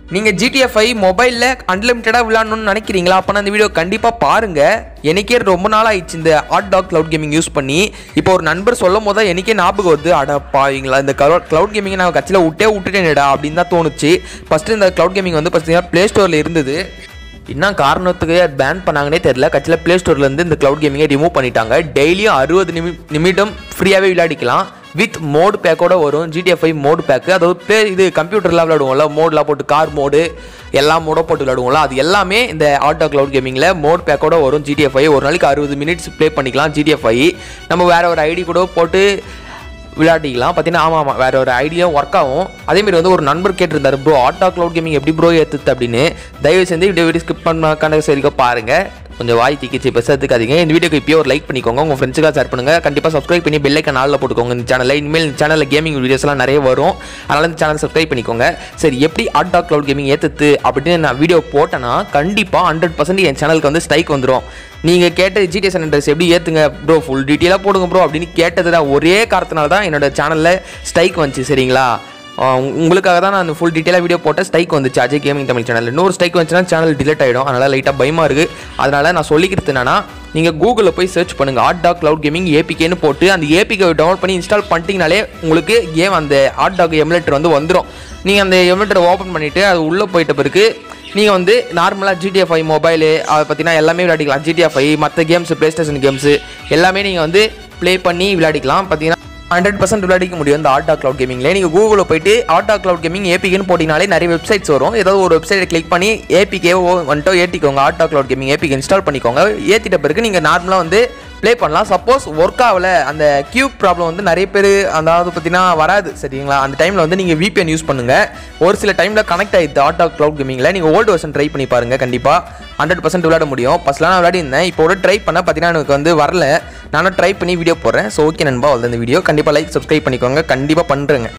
நீங்கள் ஜிடிஎஃப் ஐ மொபைலில் அன்லிமிட்டடாக விளாடணும்னு நினைக்கிறீங்களா அப்போ இந்த வீடியோ கண்டிப்பாக பாருங்கள் எனக்கே ரொம்ப நாள் ஆயிடுச்சு இந்த hot dog cloud gaming use பண்ணி இப்போ ஒரு நண்பர் சொல்லும் போது தான் எனக்கே ஞாபகம் வருது அட பாவீங்களா இந்த க்ளவுட் கேமிங் நான் கட்சியில் விட்டே விட்டுட்டேனேடா அப்படின்னு தான் தோணுச்சு ஃபஸ்ட்டு இந்த க்ளவுட் கேமிங் வந்து பார்த்தீங்கன்னா ப்ளே ஸ்டோரில் இருந்தது என்ன காரணத்துக்கு பேன் பண்ணாங்கன்னே தெரியல கட்சியில் ப்ளே ஸ்டோர்லேருந்து இந்த க்ளவுட் கேமிங்கை ரிமூவ் பண்ணிட்டாங்க டெய்லியும் அறுபது நிமி நிமிடம் ஃப்ரீயாகவே விளையாடிக்கலாம் வித் மோடு பேக்கோட வரும் ஜிடிஎஃப்ஐ மோடு பேக்கு அதாவது ப்ளே இது கம்ப்யூட்டர்லாம் விளையாடுவோம்ல மோட்லாம் போட்டு கார் மோடு எல்லா மோடோ போட்டு விளையாடுவோம்ல அது எல்லாமே இந்த ஆட்டோ க்ளவுட் கேமிங்கில் மோட் பேக்கோட வரும் ஜிடிஎஃப்ஐ ஒரு நாளைக்கு அறுபது மினிட்ஸ் ப்ளே பண்ணிக்கலாம் ஜிடிஎஃப்ஐ நம்ம வேற ஒரு ஐடி கூட போட்டு விளையாடிக்கலாம் பார்த்தீங்கன்னா ஆமாம் ஆமாம் வேற ஒரு ஐடியா ஒர்க் ஆகும் அதேமாரி வந்து ஒரு நண்பர் கேட்டிருந்தாரு ப்ரோ ஆட்டோ க்ளவுட் கேமிங் எப்படி ப்ரோ ஏற்றுது அப்படின்னு தயவு செஞ்சு இந்த வீடியோ ஸ்கிப் பண்ண கணக்கு சரிக்க பாருங்க கொஞ்சம் வாய் தீக்கிச்சு பேசுறதுக்காதீங்க இந்த வீடியோக்கு இப்போயே ஒரு லைக் பண்ணிக்கோங்க உங்கள் ஃப்ரெண்ட்ஸுக்காக ஷேர் பண்ணுங்க கண்டிப்பாக சப்ஸ்கிரைப் பண்ணி பெல்லைக்க நாளில் போட்டுக்கோங்க இந்த சேனலில் இனிமேல் இந்த சேனலில் கேமிங் வீடியோஸ்லாம் நிறைய வரும் அதனால இந்த சேனல் சப்ஸ்கிரைப் பண்ணிக்கோங்க சரி எப்படி ஆட்டோ க்ளவுட் கேமிங் ஏற்றுது அப்படின்னு நான் வீடியோ போட்டேன்னா கண்டிப்பாக ஹண்ட்ரட் பர்சன்ட் என் சேனலுக்கு வந்து ஸ்ட்ரைக் வந்துடும் நீங்கள் கேட்ட ஜிடிஎஸ் இன்ட்ரெஸ்ட் எப்படி ஏற்றுங்க ப்ரோ ஃபுல் டீட்டெயிலாக போடுங்க ப்ரோ அப்படின்னு கேட்டது தான் ஒரே காரணத்தினால தான் என்னோட சேனலில் ஸ்ட்ரைக் வந்துச்சு சரிங்களா ஆஹ் உ- உங்களுக்காக தான் நான் ஃபுல் டீட்டெயிலாக வீடியோ போட்டேன் ஸ்ட்ரைக் வந்துச்சு அஜய் கேமிங் தமிழ் சேனல் இன்னொரு ஸ்ட்ரைக் வந்துச்சுன்னா சேனல் டிலீட் ஆகிடும் அதனால் லைட்டாக பயமாக இருக்குது அதனால் நான் சொல்லிக்கிறது என்னன்னா நீங்கள் கூகுளில் போய் சர்ச் பண்ணுங்கள் ஆட் டாக் க்ளவுட் கேமிங் ஏபிகேன்னு போட்டு அந்த ஏபிகே டவுன்லோட் பண்ணி இன்ஸ்டால் பண்ணிட்டீங்கனாலே உங்களுக்கு கேம் அந்த ஆட் டாக் எமுலேட்டர் வந்து வந்துடும் நீங்கள் அந்த எமுலேட்டரை ஓப்பன் பண்ணிவிட்டு அது உள்ளே போயிட்ட பிறகு நீங்கள் வந்து நார்மலாக ஜிடிஎஃப்ஐ மொபைலு அதை பார்த்தீங்கன்னா எல்லாமே விளையாடிக்கலாம் ஜிடிஎஃப்ஐ மற்ற கேம்ஸ் ப்ளே ஸ்டேஷன் கேம்ஸு எல்லாமே நீங்கள் வந்து ப்ளே பண்ணி விளையாடிக்கலாம் பார்த்தீங்கன்னா ஹண்ட்ரட் பர்சன்ட் விளையாடிக்க முடியும் இந்த ஆட்டா க்ளவுட் கேமிங்ல நீங்கள் கூகுளில் போயிட்டு ஆட்டா க்ளவுட் கேமிங் ஏபிகேன்னு போட்டிங்கனாலே நிறைய வெப்சைட்ஸ் வரும் ஏதாவது ஒரு வெப்சைட்டை கிளிக் பண்ணி ஏபிகே வந்துட்டு ஏற்றிக்கோங்க ஆட்டா க்ளவுட் கேமிங் ஏபிகே இன்ஸ்டால் பண்ணிக்கோங்க ஏற்றிட்ட பிறகு நீங்கள் நார்மலாக வந்து ப்ளே பண்ணலாம் சப்போஸ் ஒர்க் ஆகல அந்த கியூப் ப்ராப்ளம் வந்து நிறைய பேர் அதாவது பார்த்தீங்கன்னா வராது சரிங்களா அந்த டைமில் வந்து நீங்கள் VPN யூஸ் பண்ணுங்கள் ஒரு சில டைமில் கனெக்ட் ஆகிடுது ஆட்டோ க்ளவுட் கேமிங்கில் நீங்கள் ஓல்டு வெர்ஷன் ட்ரை பண்ணி பாருங்கள் கண்டிப்பாக ஹண்ட்ரட் பர்சன்ட் விளையாட முடியும் ஃபஸ்ட்லாம் நான் விளையாடி இருந்தேன் இப்போ ஒரு ட்ரை பண்ண பார்த்தீங்கன்னா எனக்கு வந்து வரல நானும் ட்ரை பண்ணி வீடியோ போடுறேன் ஸோ ஓகே நண்பா வந்து இந்த வீடியோ கண்டிப்பாக லைக் சப்ஸ்கிரைப் பண்ணிக்கோங்க கண்டிப்பாக பண்ணுறேங்க